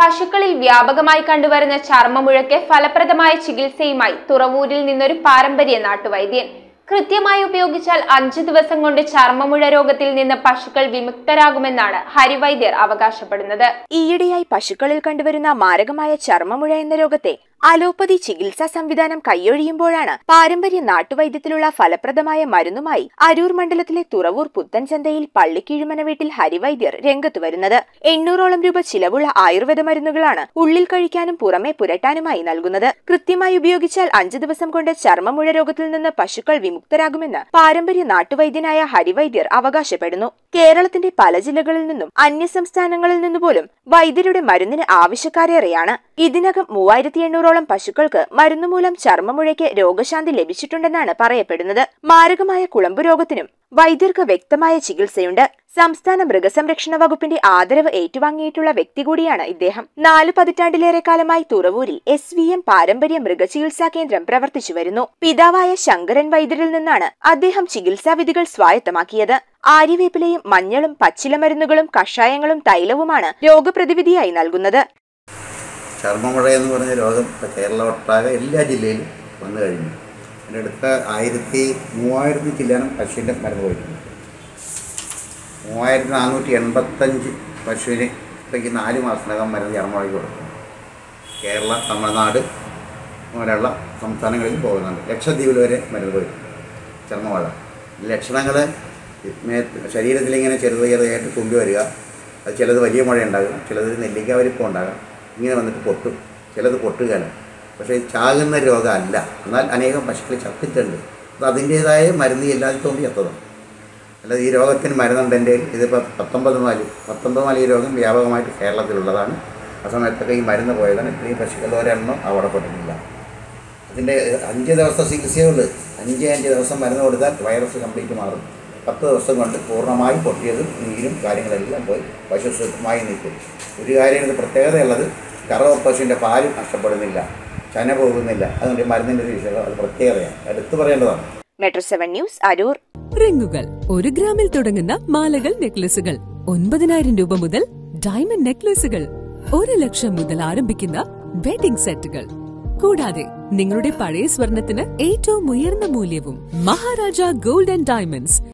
പശുക്കളിൽ വ്യാപകമായി കണ്ടുവരുന്ന ചർമ്മമുഴയ്ക്ക് ഫലപ്രദമായ ചികിത്സയുമായി തുറവൂരിൽ നിന്നൊരു പാരമ്പര്യ നാട്ടുവൈദ്യൻ കൃത്യമായി ഉപയോഗിച്ചാൽ അഞ്ചു ദിവസം കൊണ്ട് ചർമ്മമുഴ രോഗത്തിൽ നിന്ന് പശുക്കൾ വിമുക്തരാകുമെന്നാണ് ഹരിവൈദ്യർ അവകാശപ്പെടുന്നത് ഈയിടെയായി പശുക്കളിൽ കണ്ടുവരുന്ന മാരകമായ ചർമ്മമുഴ എന്ന രോഗത്തെ അലോപ്പതി ചികിത്സാ സംവിധാനം കൈയൊഴിയുമ്പോഴാണ് പാരമ്പര്യ നാട്ടുവൈദ്യത്തിലുള്ള ഫലപ്രദമായ മരുന്നുമായി അരൂർ മണ്ഡലത്തിലെ തുറവൂർ പുത്തൻചന്തയിൽ പള്ളിക്കീഴുമന വീട്ടിൽ ഹരിവൈദ്യർ രംഗത്ത് വരുന്നത് എണ്ണൂറോളം രൂപ ചിലവുള്ള ആയുർവേദ മരുന്നുകളാണ് ഉള്ളിൽ കഴിക്കാനും പുറമെ പുരട്ടാനുമായി നൽകുന്നത് കൃത്യമായി ഉപയോഗിച്ചാൽ അഞ്ചു ദിവസം കൊണ്ട് ചർമ്മമുഴ രോഗത്തിൽ നിന്ന് പശുക്കൾ വിമുക്തരാകുമെന്ന് പാരമ്പര്യ നാട്ടുവൈദ്യനായ ഹരിവൈദ്യർ അവകാശപ്പെടുന്നു കേരളത്തിന്റെ പല ജില്ലകളിൽ നിന്നും അന്യസംസ്ഥാനങ്ങളിൽ നിന്നു പോലും വൈദ്യരുടെ മരുന്നിന് ആവശ്യക്കാരേറെയാണ് ഇതിനകം മൂവായിരത്തി എണ്ണൂറോളം പശുക്കൾക്ക് മരുന്നുമൂലം ചർമ്മമുഴയ്ക്ക് രോഗശാന്തി ലഭിച്ചിട്ടുണ്ടെന്നാണ് പറയപ്പെടുന്നത് മാരകമായ കുളമ്പു രോഗത്തിനും വൈദ്യർക്ക് വ്യക്തമായ ചികിത്സയുണ്ട് സംസ്ഥാന മൃഗസംരക്ഷണ വകുപ്പിന്റെ ആദരവ് ഏറ്റുവാങ്ങിയിട്ടുള്ള വ്യക്തി കൂടിയാണ് ഇദ്ദേഹം നാല് പതിറ്റാണ്ടിലേറെ കാലമായി തുറവൂരിൽ എസ് വി എം പാരമ്പര്യ മൃഗചികിത്സാ കേന്ദ്രം പ്രവർത്തിച്ചു വരുന്നു പിതാവായ ശങ്കരൻ വൈദ്യരിൽ നിന്നാണ് അദ്ദേഹം ചികിത്സാ വിധികൾ സ്വായത്തമാക്കിയത് ആര്യവേപ്പിലയും മഞ്ഞളും പച്ചിലമരുന്നുകളും കഷായങ്ങളും തൈലവുമാണ് രോഗപ്രതിവിധിയായി നൽകുന്നത് ചർമ്മമുഴ എന്ന് പറഞ്ഞ രോഗം ഇപ്പോൾ കേരളം ഒട്ടാകെ എല്ലാ ജില്ലയിലും വന്നു കഴിഞ്ഞു അതിൻ്റെ അടുത്ത ആയിരത്തി മൂവായിരത്തി ചില്ലാനം പശുവിൻ്റെ മരുന്ന് പോയിട്ടുണ്ട് മൂവായിരത്തി നാനൂറ്റി എൺപത്തഞ്ച് പശുവിന് ഇപ്പോഴേക്ക് നാല് മാസത്തിനകം മരുന്ന് ചർമ്മമുഴയ്ക്ക് കൊടുക്കും കേരള തമിഴ്നാട് പോലെയുള്ള സംസ്ഥാനങ്ങളിൽ പോകുന്നുണ്ട് ലക്ഷദ്വീപിൽ വരെ മരുന്ന് പോയിട്ടുണ്ട് ചർമ്മമുഴ ലക്ഷണങ്ങൾ ശരീരത്തിലിങ്ങനെ ചെറുത് ചെറുതായിട്ട് തുമ്പി വരിക അത് ചിലത് വലിയ മുഴ ഉണ്ടാകും ചിലത് നെല്ലിക്ക വലിപ്പം ഉണ്ടാകാം ഇങ്ങനെ വന്നിട്ട് പൊട്ടും ചിലത് പൊട്ടുകയാണ് പക്ഷേ ഇത് ചാകുന്ന രോഗമല്ല എന്നാൽ അനേകം പശുക്കൾ ചത്തിട്ടുണ്ട് അത് അതിൻ്റേതായ മരുന്ന് ഇല്ലാത്തതുകൊണ്ട് ചത്തതാണ് അല്ലാതെ ഈ രോഗത്തിന് മരുന്നുണ്ട് എൻ്റെ കയ്യിൽ. ഇതിപ്പോൾ പത്തൊമ്പത് മാലി പത്തൊമ്പത് മാലി ഈ രോഗം വ്യാപകമായിട്ട് കേരളത്തിലുള്ളതാണ് ആ സമയത്തൊക്കെ ഈ മരുന്ന് പോയതാണ് ഇത്രയും പശുക്കൾ ഒരെണ്ണം അവിടെ പെട്ടിട്ടില്ല അതിൻ്റെ അഞ്ച് ദിവസത്തെ ചികിത്സയേ ഉള്ളൂ അഞ്ച് അഞ്ച് ദിവസം മരുന്ന് കൊടുത്താൽ വൈറസ് കംപ്ലീറ്റ് മാറും പത്ത് ദിവസം കൊണ്ട് പൂർണ്ണമായി പൊട്ടിയതും നീരും കാര്യങ്ങളെല്ലാം പോയി പശു സുഖമായി നിൽക്കും ഒരു കാര്യം ഇത് പ്രത്യേകതയുള്ളത് കറവ പശുവിൻ്റെ പാല് നഷ്ടപ്പെടുന്നില്ല ചന പോകുന്നില്ല അതുകൊണ്ട് ഈ മരുന്നിൻ്റെ ഒരു വിഷയം അത് പ്രത്യേകതയാണ് എടുത്തു പറയേണ്ടതാണ് മെട്രോ സെവൻ ന്യൂസ് അരൂർ റിങ്ങുകൾ ഒരു ഗ്രാമിൽ തുടങ്ങുന്ന മാലകൾ നെക്ലസുകൾ ഒൻപതിനായിരം രൂപ മുതൽ ഡയമണ്ട് നെക്ലസുകൾ ഒരു ലക്ഷം മുതൽ ആരംഭിക്കുന്ന വെഡിംഗ് സെറ്റുകൾ കൂടാതെ നിങ്ങളുടെ പഴയ സ്വർണത്തിന് ഏറ്റവും ഉയർന്ന മൂല്യവും മഹാരാജ ഗോൾഡ് ആൻഡ് ഡയമണ്ട്സ്